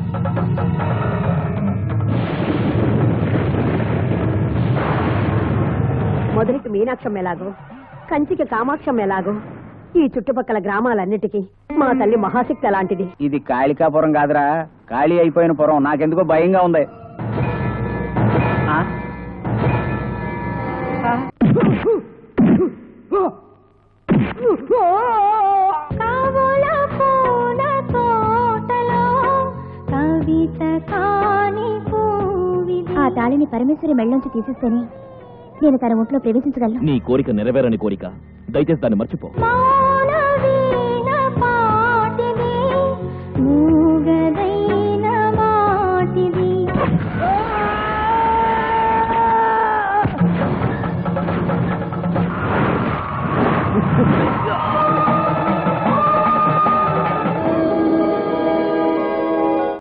మొదటికి మీనాక్షం ఎలాగో కంచికి కామాక్షం ఎలాగో ఈ చుట్టుపక్కల గ్రామాలన్నిటికీ మా తల్లి మహాశక్తి అలాంటిది ఇది కాళికాపురం కాదురా ఖాళీ అయిపోయిన పురం నాకెందుకో భయంగా ఉంది ఆ? కావుల పూల తోటలో కవిత కాని ఆ తాళిని పరమేశ్వరి మెళ్ళలోంచి తీసేస్తేనే నేను తన ఒంట్లో ప్రవేశించగలను నీ కోరిక నెరవేరని కోరిక దయచేసి దాన్ని మర్చిపో మౌన